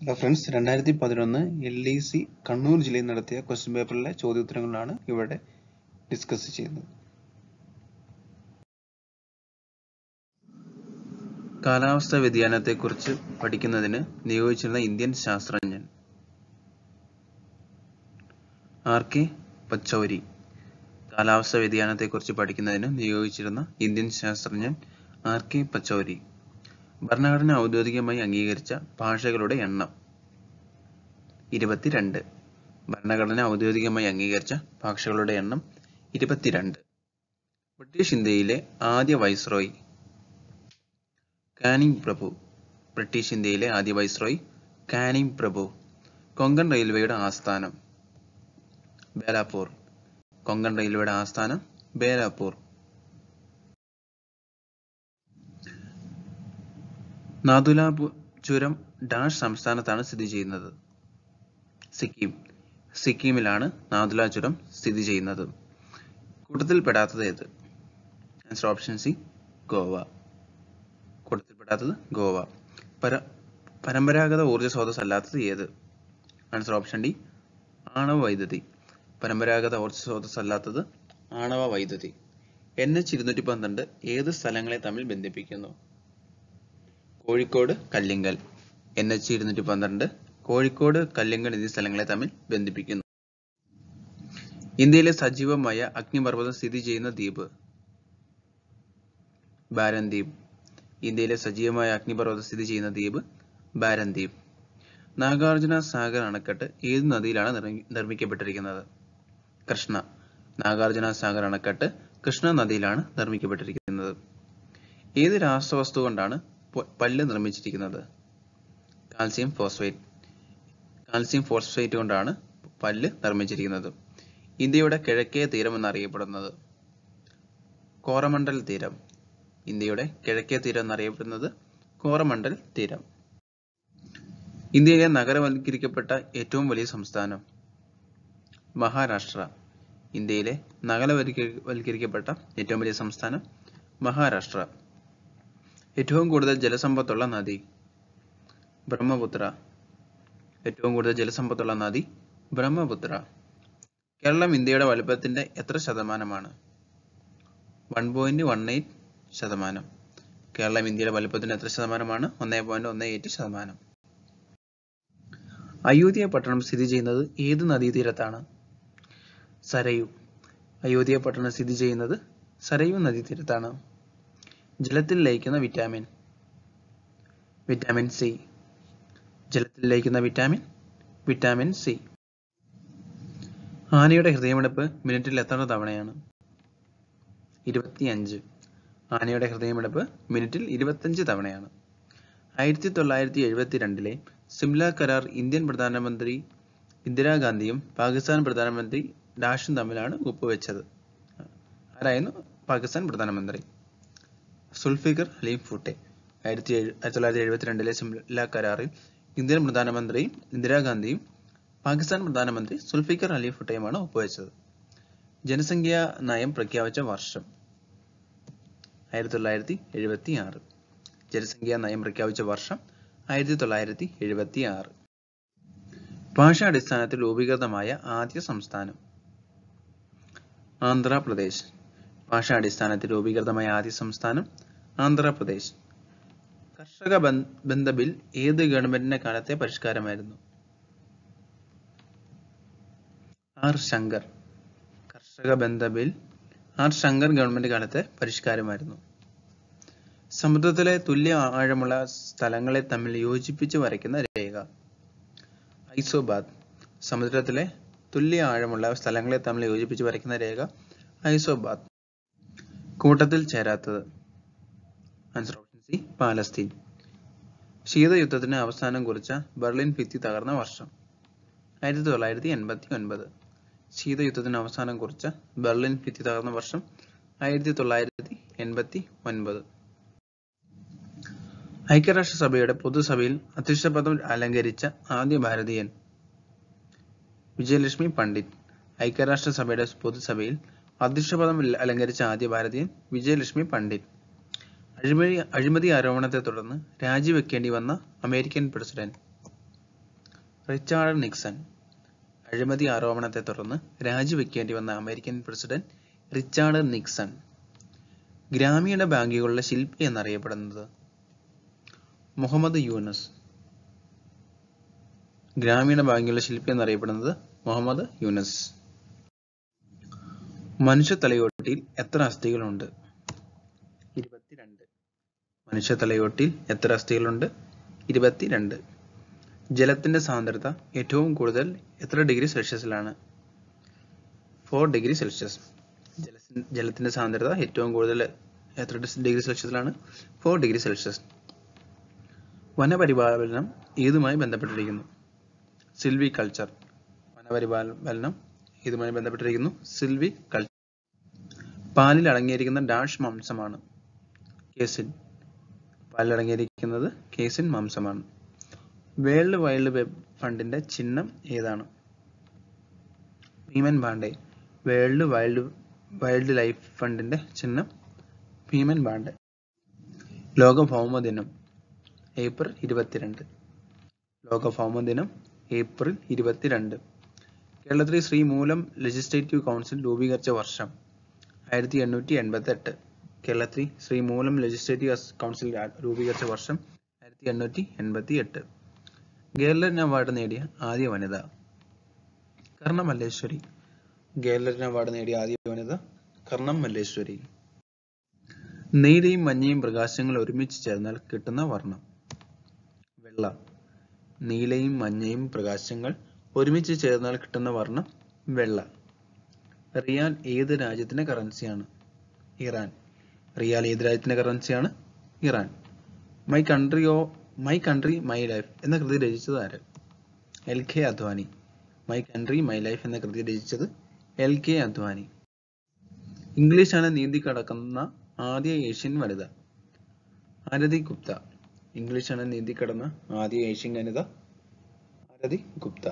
Reference രണ്ടായിരത്തി പതിനൊന്ന് L E C Kannur ജില്ലയിൽ നടത്തിയ ക്വസ്റ്റ്യൻ പേപ്പറിലെ ചോദ്യോത്തരങ്ങളാണ് ഇവിടെ ഡിസ്കസ് ചെയ്യുന്നത് കാലാവസ്ഥാ വ്യതിയാനത്തെക്കുറിച്ച് പഠിക്കുന്നതിന് നിയോഗിച്ചിരുന്ന ഇന്ത്യൻ ശാസ്ത്രജ്ഞൻ ആർ കെ പച്ചൗരി കാലാവസ്ഥാ വ്യതിയാനത്തെക്കുറിച്ച് പഠിക്കുന്നതിന് നിയോഗിച്ചിരുന്ന ഇന്ത്യൻ ശാസ്ത്രജ്ഞൻ ആർ കെ പച്ചൗരി ഭരണഘടന ഔദ്യോഗികമായി അംഗീകരിച്ച ഭാഷകളുടെ എണ്ണം ഇരുപത്തിരണ്ട് ഭരണഘടന ഔദ്യോഗികമായി അംഗീകരിച്ച ഭാഷകളുടെ എണ്ണം ഇരുപത്തിരണ്ട് ബ്രിട്ടീഷ് ഇന്ത്യയിലെ ആദ്യ വൈസ്രോയി കാനിങ് പ്രഭു ബ്രിട്ടീഷ് ഇന്ത്യയിലെ ആദ്യ വൈസ്രോയി കാനിങ് പ്രഭു കൊങ്കൺ റെയിൽവേയുടെ ആസ്ഥാനം ബേലാപ്പൂർ കൊങ്കൺ റെയിൽവേയുടെ ആസ്ഥാനം ബേലാപ്പൂർ നാഥുല ചുരം ഡാഷ് സംസ്ഥാനത്താണ് സ്ഥിതി ചെയ്യുന്നത് സിക്കിം സിക്കിമിലാണ് നാഥുല ചുരം സ്ഥിതി ചെയ്യുന്നത് കൂട്ടത്തിൽപ്പെടാത്തത് ഏത് ആൻസർ ഓപ്ഷൻ സി ഗോവ കൂട്ടത്തിൽപ്പെടാത്തത് ഗോവ പര പരമ്പരാഗത ഊർജ്ജ സ്രോതസ് അല്ലാത്തത് ഏത് ആൻസർ ഓപ്ഷൻ ഡി ആണവ വൈദ്യുതി പരമ്പരാഗത ഊർജ്ജ സ്രോതസ് അല്ലാത്തത് ആണവ വൈദ്യുതി എൻ എച്ച് ഇരുന്നൂറ്റി പന്ത്രണ്ട് ഏത് സ്ഥലങ്ങളെ തമ്മിൽ ബന്ധിപ്പിക്കുന്നു കോഴിക്കോട് കല്ലിങ്കൽ എൻ എച്ച് ഇരുന്നൂറ്റി പന്ത്രണ്ട് കോഴിക്കോട് കല്ലിങ്കൽ എന്നീ സ്ഥലങ്ങളെ തമ്മിൽ ബന്ധിപ്പിക്കുന്നു ഇന്ത്യയിലെ സജീവമായ അഗ്നിപർവ്വതം സ്ഥിതി ചെയ്യുന്ന ദ്വീപ് ബാരൻ ദ്വീപ് ഇന്ത്യയിലെ സജീവമായ അഗ്നിപർവ്വതം സ്ഥിതി ചെയ്യുന്ന ദ്വീപ് ബാരൻ ദ്വീപ് നാഗാർജുന സാഗർ അണക്കെട്ട് ഏത് നദിയിലാണ് നിർമ്മിക്കപ്പെട്ടിരിക്കുന്നത് കൃഷ്ണ നാഗാർജുന സാഗർ അണക്കെട്ട് കൃഷ്ണ നദിയിലാണ് നിർമ്മിക്കപ്പെട്ടിരിക്കുന്നത് ഏത് രാസവസ്തു കൊണ്ടാണ് പല്ല് നിർമ്മിച്ചിരിക്കുന്നത് കാൽസ്യം ഫോസ്ഫേറ്റ് കാൽസ്യം ഫോസ്ഫേറ്റ് കൊണ്ടാണ് പല്ല് നിർമ്മിച്ചിരിക്കുന്നത് ഇന്ത്യയുടെ കിഴക്കേ തീരം എന്നറിയപ്പെടുന്നത് കോറമണ്ടൽ തീരം ഇന്ത്യയുടെ കിഴക്കേ തീരം എന്നറിയപ്പെടുന്നത് കോറമണ്ടൽ തീരം ഇന്ത്യയിലെ നഗരവൽക്കരിക്കപ്പെട്ട ഏറ്റവും വലിയ സംസ്ഥാനം മഹാരാഷ്ട്ര ഇന്ത്യയിലെ നഗരവൽക്കരിക്കപ്പെട്ട ഏറ്റവും വലിയ സംസ്ഥാനം മഹാരാഷ്ട്ര ഏറ്റവും കൂടുതൽ ജലസമ്പത്തുള്ള നദി ബ്രഹ്മപുത്ര ഏറ്റവും കൂടുതൽ ജലസമ്പത്തുള്ള നദി ബ്രഹ്മപുത്ര കേരളം ഇന്ത്യയുടെ വലുപ്പത്തിന്റെ എത്ര ശതമാനമാണ് വൺ പോയിന്റ് വൺ എയ്റ്റ് ശതമാനം കേരളം ഇന്ത്യയുടെ വലുപ്പത്തിന്റെ എത്ര ശതമാനമാണ് ഒന്നേ പോയിന്റ് ഒന്ന് എയ്റ്റ് ശതമാനം അയോധ്യ പട്ടണം സ്ഥിതി ചെയ്യുന്നത് ഏത് നദീതീരത്താണ് സരയു അയോധ്യ പട്ടണം സ്ഥിതി ചെയ്യുന്നത് സരയു നദീതീരത്താണ് ജലത്തിൽ ലയിക്കുന്ന വിറ്റാമിൻ വിറ്റാമിൻ സി ജലത്തിൽ ലയിക്കുന്ന വിറ്റാമിൻ വിറ്റാമിൻ സി ആനയുടെ ഹൃദയമിടിപ്പ് മിനിറ്റിൽ എത്ര തവണയാണ് ഇരുപത്തിയഞ്ച് ആനയുടെ ഹൃദയമിടിപ്പ് മിനിറ്റിൽ ഇരുപത്തഞ്ച് തവണയാണ് ആയിരത്തി തൊള്ളായിരത്തി എഴുപത്തി രണ്ടിലെ സിംല കരാർ ഇന്ത്യൻ പ്രധാനമന്ത്രി ഇന്ദിരാഗാന്ധിയും പാകിസ്ഥാൻ പ്രധാനമന്ത്രി ഡാഷും തമ്മിലാണ് ഒപ്പുവെച്ചത് ആരായിരുന്നു പാകിസ്ഥാൻ പ്രധാനമന്ത്രി സുൽഫിക്കർ അലി ഫൂട്ടെ ആയിരത്തി ആയിരത്തി തൊള്ളായിരത്തി എഴുപത്തിരണ്ടിലെ സിംല കരാറിൽ ഇന്ത്യൻ പ്രധാനമന്ത്രി ഇന്ദിരാഗാന്ധിയും പാകിസ്ഥാൻ പ്രധാനമന്ത്രി സുൽഫിക്കർ അലി ഫുട്ടയുമാണ് ഒപ്പുവെച്ചത് ജനസംഖ്യാ നയം പ്രഖ്യാപിച്ച വർഷം ആയിരത്തി തൊള്ളായിരത്തി എഴുപത്തി ആറ് ജനസംഖ്യാ നയം പ്രഖ്യാപിച്ച വർഷം ആയിരത്തി തൊള്ളായിരത്തി എഴുപത്തി ആറ് ഭാഷാടിസ്ഥാനത്തിൽ രൂപീകൃതമായ ആദ്യ സംസ്ഥാനം ആന്ധ്രാപ്രദേശ് ഭാഷാടിസ്ഥാനത്തിൽ രൂപീകൃതമായ ആദ്യ സംസ്ഥാനം ആന്ധ്രാപ്രദേശ് കർഷക ബന്ധ ബിൽ ഏത് ഗവൺമെന്റിന്റെ കാലത്തെ പരിഷ്കാരമായിരുന്നു ആർ ശങ്കർ കർഷക ബന്ധ ബിൽ ആർ ശങ്കർ ഗവൺമെന്റ് കാലത്തെ പരിഷ്കാരമായിരുന്നു സമുദ്രത്തിലെ തുല്യ ആഴമുള്ള സ്ഥലങ്ങളെ തമ്മിൽ യോജിപ്പിച്ച് വരയ്ക്കുന്ന രേഖ ഐസോബാദ് സമുദ്രത്തിലെ തുല്യ ആഴമുള്ള സ്ഥലങ്ങളെ തമ്മിൽ യോജിപ്പിച്ച് വരയ്ക്കുന്ന രേഖ ഐസോബാദ് കൂട്ടത്തിൽ ചേരാത്തത് ആൻസർ ഓപ്ഷൻ സി പാലസ്തീൻ ശീതയുദ്ധത്തിന് അവസാനം കുറിച്ച ബെർലിൻ ഭിത്തി തകർന്ന വർഷം ആയിരത്തി തൊള്ളായിരത്തി എൺപത്തി ഒൻപത് ശീതയുദ്ധത്തിന് അവസാനം കുറിച്ച ബെർലിൻ ഭിത്തി തകർന്ന വർഷം ആയിരത്തി തൊള്ളായിരത്തി എൺപത്തി ഒൻപത് ഐക്യരാഷ്ട്രസഭയുടെ പൊതുസഭയിൽ അധ്യക്ഷപദം അലങ്കരിച്ച ആദ്യ ഭാരതീയൻ വിജയലക്ഷ്മി പണ്ഡിറ്റ് ഐക്യരാഷ്ട്രസഭയുടെ പൊതുസഭയിൽ അധ്യക്ഷപദം അലങ്കരിച്ച ആദ്യ ഭാരതീയൻ വിജയലക്ഷ്മി പണ്ഡിറ്റ് അഴിമതി അഴിമതി ആരോപണത്തെ തുടർന്ന് രാജിവെക്കേണ്ടി വന്ന അമേരിക്കൻ പ്രസിഡന്റ് റിച്ചാർഡ് നിക്സൺ അഴിമതി ആരോപണത്തെ തുടർന്ന് രാജിവെക്കേണ്ടി വന്ന അമേരിക്കൻ പ്രസിഡന്റ് റിച്ചാർഡ് നിക്സൺ ഗ്രാമീണ ബാങ്കുകളുടെ ശില്പി എന്നറിയപ്പെടുന്നത് മുഹമ്മദ് യൂനസ് ഗ്രാമീണ ബാങ്കുകളുടെ ശില്പി എന്നറിയപ്പെടുന്നത് മുഹമ്മദ് യൂനസ് മനുഷ്യ തലയോട്ടിയിൽ എത്ര അസ്ഥികളുണ്ട് ഇരുപത്തിരണ്ട് മനുഷ്യ തലയോട്ടിയിൽ എത്ര അസ്ഥികളുണ്ട് ഇരുപത്തിരണ്ട് ജലത്തിന്റെ സാന്ദ്രത ഏറ്റവും കൂടുതൽ എത്ര ഡിഗ്രി സെൽഷ്യസിലാണ് ഫോർ ഡിഗ്രി സെൽഷ്യസ് ജലത്തിന്റെ സാന്ദ്രത ഏറ്റവും കൂടുതൽ എത്ര ഡിഗ്രി സെൽഷ്യസിലാണ് ഫോർ ഡിഗ്രി സെൽഷ്യസ് വനപരിപാലനം ഏതുമായി ബന്ധപ്പെട്ടിരിക്കുന്നു സിൽവി കൾച്ചർ വനപരിപാലനം ഇതുമായി ബന്ധപ്പെട്ടിരിക്കുന്നു സിൽവി കൾച്ചർ പാലിൽ അടങ്ങിയിരിക്കുന്ന ഡാഷ് മാംസമാണ് കേസിൻ പാലിൽ അടങ്ങിയിരിക്കുന്നത് കേസിൻ മാംസമാണ് വേൾഡ് വൈൽഡ് വെബ് ഫണ്ടിന്റെ ചിഹ്നം ഏതാണ് ഭീമൻ panda world wild wild life ഫണ്ടിന്റെ ചിഹ്നം ഭീമൻ പാണ്ഡെ ലോക ഭൗമ ദിനം ഏപ്രിൽ ഇരുപത്തിരണ്ട് ലോക ഭൗമ ദിനം ഏപ്രിൽ ഇരുപത്തിരണ്ട് കേരളത്തിലെ ശ്രീമൂലം ലെജിസ്ലേറ്റീവ് കൗൺസിൽ രൂപീകരിച്ച വർഷം ആയിരത്തി എണ്ണൂറ്റി എൺപത്തി എട്ട് കേരളത്തിൽ ശ്രീമൂലം ലെജിസ്ലേറ്റീവ് കൗൺസിൽ രൂപീകരിച്ച വർഷം ആയിരത്തി എണ്ണൂറ്റി എൺപത്തി എട്ട് ഗേർലൻ അവാർഡ് നേടിയ ആദ്യ വനിത കർണം മല്ലേശ്വരി ഗേർലൻ അവാർഡ് നേടിയ ആദ്യ വനിത കർണം മല്ലേശ്വരി നീലയും മഞ്ഞയും പ്രകാശങ്ങൾ ഒരുമിച്ച് ചേർന്നാൽ കിട്ടുന്ന വർണ്ണം വെള്ള നീലയും മഞ്ഞയും പ്രകാശങ്ങൾ ഒരുമിച്ച് ചേർന്നാൽ കിട്ടുന്ന വർണ്ണം വെള്ള റിയാൽ ഏത് രാജ്യത്തിന്റെ കറൻസിയാണ് ഇറാൻ റിയാൽ ഏത് രാജ്യത്തിന്റെ കറൻസിയാണ് Iran my country oh my country my life എന്ന കൃതി രചിച്ചത് ആര് L K Advani my country my life എന്ന കൃതി രചിച്ചത് എൽ കെ അദ്വാനി ഇംഗ്ലീഷാണ് നീന്തി കടക്കുന്ന ആദ്യ ഏഷ്യൻ വനിത ആരതി ഗുപ്ത ഇംഗ്ലീഷാണ് നീന്തി കടന്ന ആദ്യ ഏഷ്യൻ വനിത ആരതി ഗുപ്ത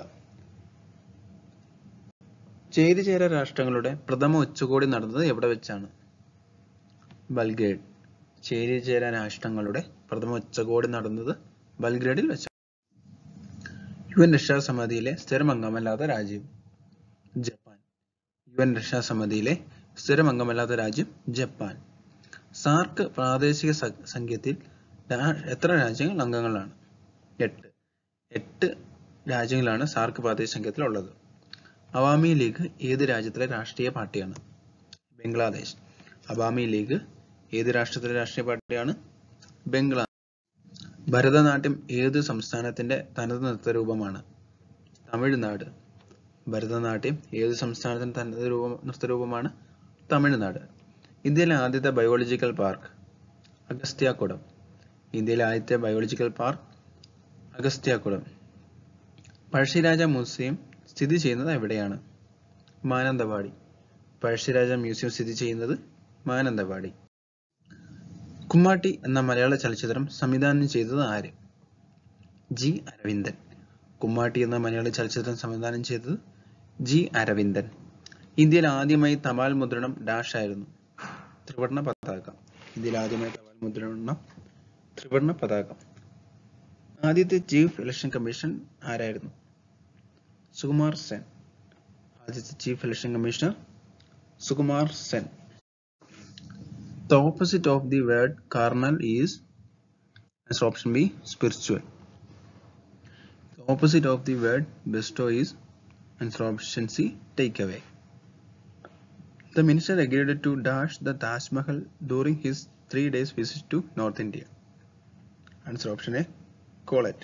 ചേരിചേര രാഷ്ട്രങ്ങളുടെ പ്രഥമ ഉച്ചകോടി നടന്നത് എവിടെ വെച്ചാണ് ബൽഗ്രേഡ് ചേരിചേര രാഷ്ട്രങ്ങളുടെ പ്രഥമ ഉച്ചകോടി നടന്നത് ബൽഗ്രേഡിൽ വെച്ചാണ് യു എൻ രക്ഷാസമിതിയിലെ സ്ഥിരമംഗമല്ലാത്ത രാജ്യം ജപ്പാൻ യു എൻ രക്ഷാസമിതിയിലെ സ്ഥിരമംഗമല്ലാത്ത രാജ്യം ജപ്പാൻ സാർക്ക് പ്രാദേശിക സംഖ്യത്തിൽ എത്ര രാജ്യങ്ങൾ അംഗങ്ങളാണ് എട്ട് എട്ട് രാജ്യങ്ങളാണ് സാർക്ക് പ്രാദേശിക സംഖ്യത്തിൽ ഉള്ളത് അവാമി ലീഗ് ഏത് രാജ്യത്തിലെ രാഷ്ട്രീയ പാർട്ടിയാണ് ബംഗ്ലാദേശ് അവാമി ലീഗ് ഏത് രാഷ്ട്രത്തിലെ രാഷ്ട്രീയ പാർട്ടിയാണ് ബംഗ്ലാദേശ് ഭരതനാട്യം ഏത് സംസ്ഥാനത്തിന്റെ തനത് നൃത്തരൂപമാണ് തമിഴ്നാട് ഭരതനാട്യം ഏത് സംസ്ഥാനത്തിന്റെ തനത് രൂപം നൃത്തരൂപമാണ് തമിഴ്നാട് ഇന്ത്യയിലെ ആദ്യത്തെ ബയോളജിക്കൽ പാർക്ക് അഗസ്ത്യാകുടം ഇന്ത്യയിലെ ആദ്യത്തെ biological park Agasthyakoodam Pazhassiraja museum സ്ഥിതി ചെയ്യുന്നത് എവിടെയാണ് മാനന്തവാടി പഴശ്ശിരാജ മ്യൂസിയം സ്ഥിതി ചെയ്യുന്നത് മാനന്തവാടി കുമ്മാട്ടി എന്ന മലയാള ചലച്ചിത്രം സംവിധാനം ചെയ്തത് ആര് ജി അരവിന്ദൻ കുമ്മാട്ടി എന്ന മലയാള ചലച്ചിത്രം സംവിധാനം ചെയ്തത് ജി അരവിന്ദൻ ഇന്ത്യയിൽ ആദ്യമായി തപാൽ മുദ്രണം ഡാഷ് ആയിരുന്നു ത്രിവർണ പതാക ഇന്ത്യയിൽ ആദ്യമായി തപാൽ മുദ്രണം ത്രിവർണ പതാക ആദ്യത്തെ ചീഫ് ഇലക്ഷൻ കമ്മീഷൻ ആരായിരുന്നു സുകുമാർ സെൻ ആദ്യത്തെ chief election commissioner Sukumar Sen The opposite of the word carnal is as option B spiritual. The opposite of the word bestow is answer option C take away. The minister agreed to dash the Taj Mahal during his three days visit to North India. Answer option A Colette.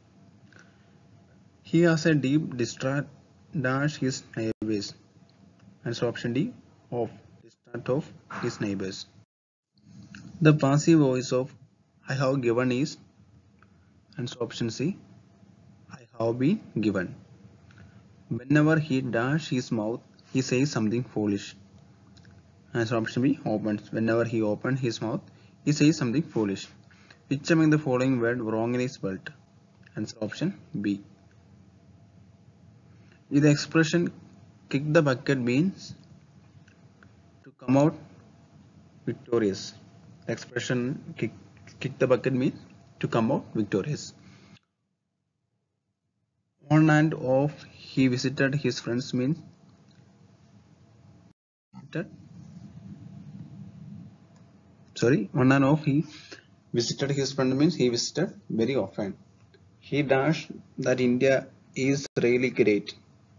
He has a deep distrust dash his neighbors. Answer option D of distrust of his neighbors. The passive voice of I have given is answer option C. I have been given. Whenever he dash his mouth, he says something foolish. Answer option B opens. Whenever he opens his mouth, he says something foolish. Which among the following word wrongly spelled? Answer option B. The expression kick the bucket means to come out victorious. The expression kick, kick the bucket means to come out victorious. on and off he visited his friends means visited sorry on and off he visited his friend means he visited very often he dashed that india is really great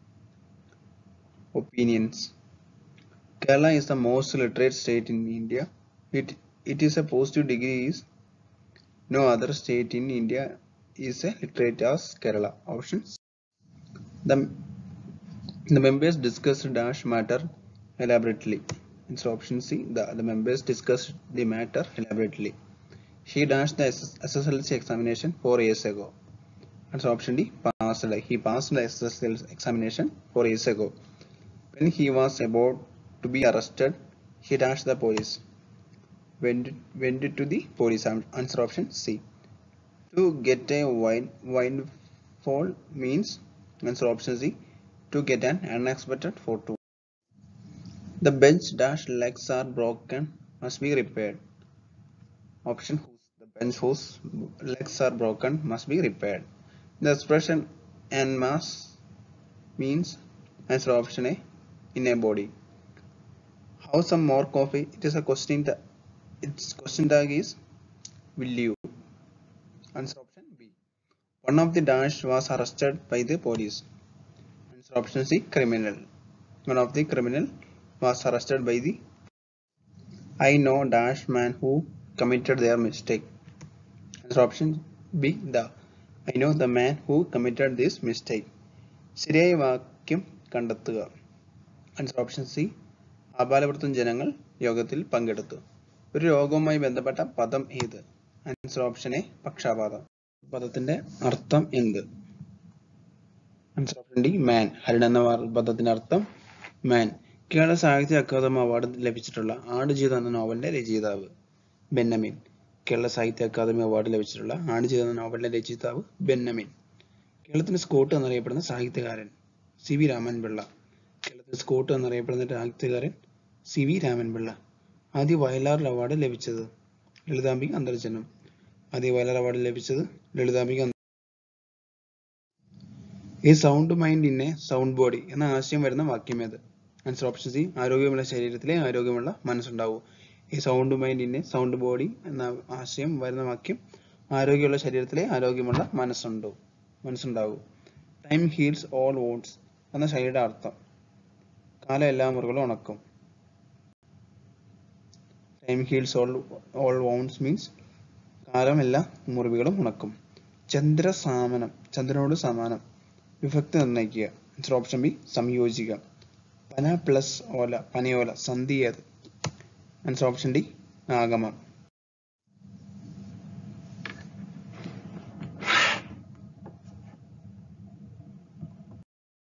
opinions kerala is the most literate state in india it it is a positive degree is no other state in india is a literate as kerala options the the members discussed dash matter elaborately Answer option C. The, the members discussed the matter elaborately. He dashed the SS SSLC examination four years ago. Answer option D. Passed. He passed the SSLC examination four years ago. When he was about to be arrested, he dashed the police. Went, went to the police. Answer option C. To get a wine, windfall means answer option C. To get an unexpected fortune. The bench dash legs are broken must be repaired. Option whose the bench whose legs are broken must be repaired. The expression en masse means answer option A in a body. How some more coffee? It is a question that its question tag is will you? Answer option B. One of the dash was arrested by the police. Answer option C criminal. One of the criminal was arrested by the I know dash man who committed their mistake. Answer option B. The I know the man who committed this mistake. ശരിയായ വാക്യം കണ്ടെത്തുക answer option C ആബാലവൃത്തം ജനങ്ങൾ യോഗത്തിൽ പങ്കെടുത്തു ഒരു രോഗവുമായി ബന്ധപ്പെട്ട പദം ഏത് ആൻസർ ഓപ്ഷൻ എ പക്ഷാപാതം പദത്തിന്റെ അർത്ഥം എന്ത് ആൻസർ ഓപ്ഷൻ ഡി മാൻ ഹരിൺ എന്ന പദത്തിന്റെ അർത്ഥം മാൻ കേരള സാഹിത്യ അക്കാദമി അവാർഡ് ലഭിച്ചിട്ടുള്ള ആടുജീവിതം എന്ന നോവലിന്റെ രചയിതാവ് ബെന്നമിൻ കേരള സാഹിത്യ അക്കാദമി അവാർഡ് ലഭിച്ചിട്ടുള്ള ആടുജീവിതം എന്ന നോവലിന്റെ രചയിതാവ് ബെന്നമിൻ കേരളത്തിന്റെ സ്കോട്ട് എന്നറിയപ്പെടുന്ന സാഹിത്യകാരൻ സി വി രാമൻപിള്ള കേരളത്തിന്റെ സ്കോട്ട് എന്നറിയപ്പെടുന്ന സാഹിത്യകാരൻ സി വി രാമൻപിള്ള ആദ്യ വയലാർ അവാർഡ് ലഭിച്ചത് ലളിതാംബിക അന്തർജനം ആദ്യ വയലാർ അവാർഡ് ലഭിച്ചത് ലളിതാംബിക അന്തർ- ഈ sound mind in a sound body എന്ന ആശയം വരുന്ന വാക്യം ഏത് ആൻസർ ഓപ്ഷൻ സി ആരോഗ്യമുള്ള ശരീരത്തിലെ ആരോഗ്യമുള്ള മനസ്സുണ്ടാവും ഈ sound mind in a sound body എന്ന ആശയം വരുന്ന വാക്യം ആരോഗ്യമുള്ള ശരീരത്തിലെ ആരോഗ്യമുള്ള മനസ്സുണ്ടാവും മനസ്സുണ്ടാവും ടൈം ഹീൽസ് ഓൾ വോൺസ് എന്ന ശൈലിയുടെ അർത്ഥം കാലം എല്ലാ മുറികളും ഉണക്കും time heals all all wounds means കാലം എല്ലാ മുറിവുകളും ഉണക്കും ചന്ദ്രസാമനം ചന്ദ്രനോട് സമാനം വിഭക്തി നിർണ്ണയിക്കുക ആൻസർ ഓപ്ഷൻ ബി സംയോജിക്കുക പന പ്ലസ് ഓല പനയോല സന്ധി ഏത് ആൻസർ ഓപ്ഷൻ ഡി ആഗമം